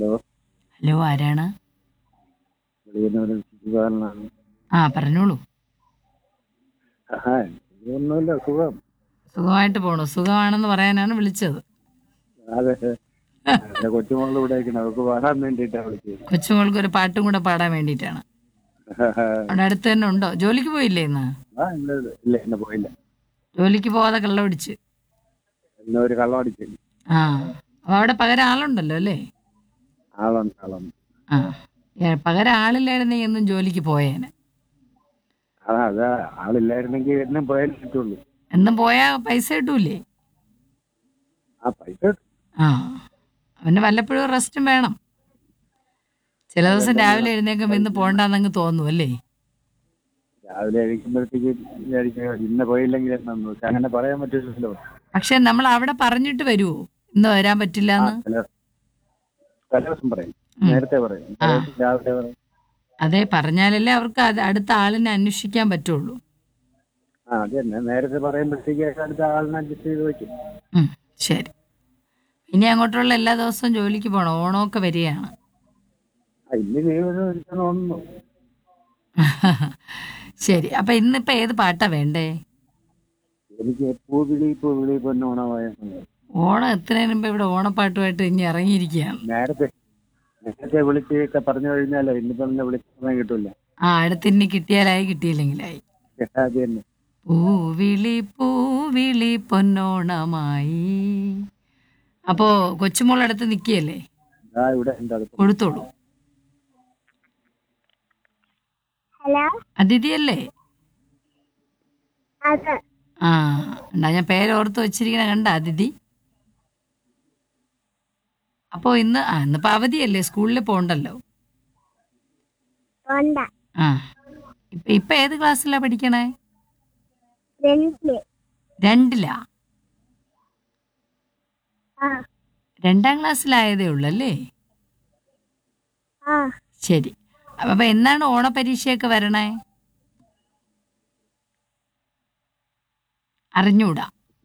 Hello hello ആരാണ് വെളിയുന്നവരും ശിശുപാലനാണ് ആ പറഞ്ഞോളൂ ആഹാ ഒന്നുമില്ല സുഖം സുഖമായിട്ട് പോണു സുഖമാണെന്ന് പറയാനാണ് വിളിച്ചത് അതെ എന്റെ കൊച്ചുമോള് ഇവിടെ ഇരിക്കണം അവർക്ക് പാടാൻ വേണ്ടിയിട്ടാണ് വിളിച്ചത് കൊച്ചുമോൾക്ക് ഒരു പാട്ടും കൂടെ പാടാൻ വേണ്ടിയിട്ടാണ് അവിടെ അടുത്ത് തന്നെ ഉണ്ടോ ജോലിക്ക് പോയില്ലേ ഇന്ന് ആ ഇല്ല ഇല്ല, ഇല്ല ഇന്ന് പോയില്ല ജോലിക്ക് പോവാതെ കള്ളപിടിച്ച് ഇന്ന് ഒരു കള്ളം അടിച്ചു ആ അപ്പൊ അവിടെ പകരം ആളുണ്ടല്ലോ അല്ലേ ആളുണ്ട് ആളുണ്ട് ആ ഏ, പകരം ആളില്ലായിരുന്നെങ്കിൽ എന്നും ജോലിക്ക് പോയേനെ ആ അതാ ആളില്ലായിരുന്നെങ്കിൽ എന്നും പോയാലേ കിട്ടുള്ളൂ എന്നും പോയാ പൈസ കിട്ടൂലേ ആ പൈസ ആ അവന് വല്ലപ്പോഴും റെസ്റ്റും വേണം ചില ദിവസം രാവിലെ എഴുന്നേക്കുമ്പോ ഇന്ന് പോണ്ടെന്നങ്ങ് തോന്നും അല്ലേ രാവിലെ കഴിക്കുമ്പോഴത്തേക്ക് വിചാരിക്കും ഇന്ന് പോയില്ലെങ്കിൽ എന്നാന്ന് പക്ഷെ അങ്ങനെ പറയാൻ പറ്റില്ലല്ലോ പക്ഷെ നമ്മൾ അവിടെ പറഞ്ഞിട്ട് വരുവോ ഇന്ന് വരാൻ പറ്റില്ല ആ, എന്ന് ചില ചില ദിവസം പറയും ഉം. നേരത്തെ പറയും ചില ദിവസം രാവിലെ പറയും അതെ പറഞ്ഞാലല്ലേ അവർക്ക് അത് അടുത്ത ആളിനെ അന്വേഷിക്കാൻ പറ്റുള്ളൂ ആ അത് തന്നെ നേരത്തെ പറയുമ്പോഴത്തേക്ക് അടുത്ത ആളിനെ അഡ്ജസ്റ്റ് ചെയ്ത് വെക്കും ഉം, ശരി ഇനി അങ്ങോട്ടുള്ള എല്ലാ ദിവസവും ജോലിക്ക് പോകണം ഓണമൊക്കെ വരികയാണ് ആ, ഇന്ന് ലീവ് തോന്നുന്നു ശരി അപ്പൊ ഇന്നിപ്പോ ഏത് പാട്ടാ വേണ്ടേ എനിക്ക് പൂവിളി പൂവിളി പൊന്നോണമായ ഓണം എത്തുന്നതിന് മുമ്പ് ഇവിടെ ഓണപ്പാട്ടുമായിട്ട് ഇനി ഇറങ്ങിയിരിക്കുകയാണ് നേരത്തെ നേരത്തെ വിളിച്ചൊക്കെ പറഞ്ഞു കഴിഞ്ഞാലോ ഇന്നിപ്പോ എന്നെ വിളിക്കാൻ കിട്ടൂല ആ അടുത്തിനി കിട്ടിയാലായി കിട്ടിയില്ലെങ്കിലായി അത് തന്നെ പൂവിളി പൂവിളി പൊന്നോണമായി അപ്പോ കൊച്ചുമോളടുത്ത് നിൽക്കുകയല്ലേ ആ ഇവിടെ ഉണ്ട് അടുത്ത് കൊടുത്തോളൂ ഹലോ അതിഥിയല്ലേ അത് ആ ഉണ്ടാ ഞാൻ പേര് ഓർത്ത് വെച്ചിരിക്കണ കണ്ട അതിഥി അപ്പോ ഇന്ന് ആ ഇന്നിപ്പോ അവധിയല്ലേ സ്കൂളിൽ പോണ്ടല്ലോ കൊണ്ട ആ ഇപ്പൊ ഇപ്പൊ ഏത് ക്ലാസ്സിലാ പഠിക്കണേ ഫ്രണ്ട്സ് രണ്ടിലാ ആ രണ്ടാം ക്ലാസ്സിലായതേ ഉള്ളൂ അല്ലേ ആ ശരി അപ്പൊ എന്നാണ് ഓണപരീക്ഷയൊക്കെ വരണേ അറിഞ്ഞൂടാ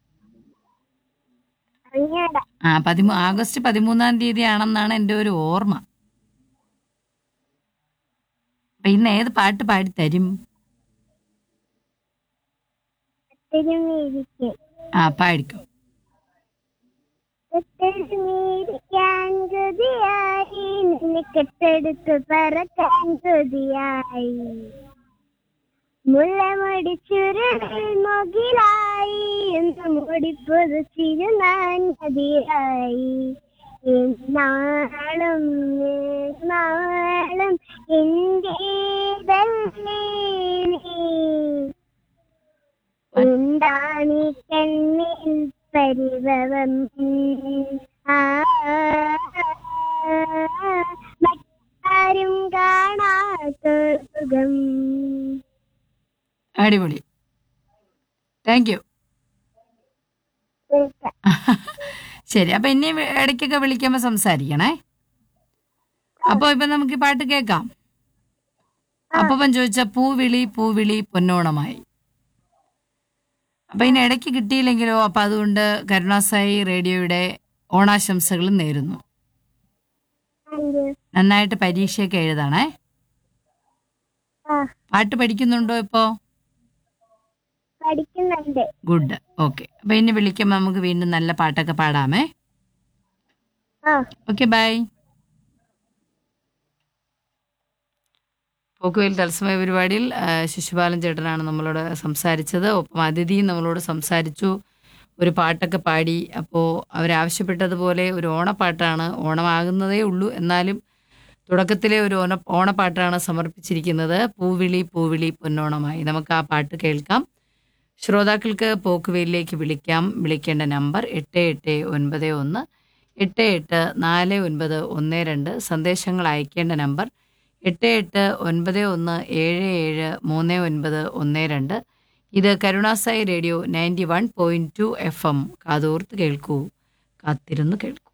അങ്ങോട്ട് ആ പതിമൂ ആഗസ്റ്റ് പതിമൂന്നാം തീയതി ആണെന്നാണ് എൻ്റെ ഒരു ഓർമ്മ അപ്പൊ ഇന്ന് ഏത് പാട്ട് പാടി തരും തിരുമീരിക്ക് ആ പാടിക്കോ തിരുമീരിക്കാൻ കൊതിയായി നിന്നെ കെട്ടെടുത്ത് പറക്കാൻ കൊതിയായി മുള്ളമുടി ചുരുളിൽ മുകിലായി എന്ന് മുടിപ്പത് ചിരുനാൻ മതിയായി എന്നാളും നാളും എന്റേതല്ലേ നീ എന്താണീ കണ്ണിൽ പരിഭവം ആ, മറ്റാരും കാണാത്ത സുഖം അടിപൊളി താങ്ക് യു ശരി അപ്പൊ ഇനി ഇടയ്ക്കൊക്കെ വിളിക്കുമ്പോ സംസാരിക്കണേ അപ്പൊ ഇപ്പൊ നമുക്ക് ഈ പാട്ട് കേൾക്കാം അപ്പം ചോദിച്ച പൂവിളി പൂവിളി പൊന്നോണമായി അപ്പൊ ഇനി ഇടയ്ക്ക് കിട്ടിയില്ലെങ്കിലോ അപ്പൊ അതുകൊണ്ട് കരുണാസായി റേഡിയോയുടെ ഓണാശംസകൾ നേരുന്നു താങ്ക് യു നന്നായിട്ട് പരീക്ഷയൊക്കെ എഴുതണേ ആ പാട്ട് പഠിക്കുന്നുണ്ടോ ഇപ്പോ പഠിക്കുന്നുണ്ട് ഗുഡ് ഓക്കെ അപ്പൊ ഇനി വിളിക്കുമ്പോൾ നമുക്ക് വീണ്ടും നല്ല പാട്ടൊക്കെ പാടാമേ ആ ഓക്കെ ബൈ പോക്കുവയിൽ തത്സമയ പരിപാടിയിൽ ആ, ശിശുപാലൻ ചേട്ടനാണ് നമ്മളോട് സംസാരിച്ചത് ഒപ്പം അതിഥിയും നമ്മളോട് സംസാരിച്ചു ഒരു പാട്ടൊക്കെ പാടി അപ്പോൾ അവരാവശ്യപ്പെട്ടതുപോലെ ഒരു ഓണപ്പാട്ടാണ് ഓണമാകുന്നതേ ഉള്ളൂ എന്നാലും തുടക്കത്തിലെ ഒരു ഓണ ഓണപ്പാട്ടാണ് സമർപ്പിച്ചിരിക്കുന്നത് പൂവിളി പൂവിളി പൊന്നോണമായി നമുക്ക് ആ പാട്ട് കേൾക്കാം ശ്രോതാക്കൾക്ക് പോക്കുവെയിലേക്ക് വിളിക്കാം വിളിക്കേണ്ട നമ്പർ എട്ട് എട്ട് ഒൻപത് ഒന്ന് എട്ട് എട്ട് നാല് ഒൻപത് ഒന്ന് രണ്ട് സന്ദേശങ്ങൾ അയക്കേണ്ട നമ്പർ എട്ട് എട്ട് ഒൻപത് ഒന്ന് ഏഴ് ഏഴ് മൂന്ന് ഒൻപത് ഒന്ന് രണ്ട് ഇത് Karunasai radio ninety one point two F M കാതോർത്ത് കേൾക്കൂ കാത്തിരുന്ന് കേൾക്കൂ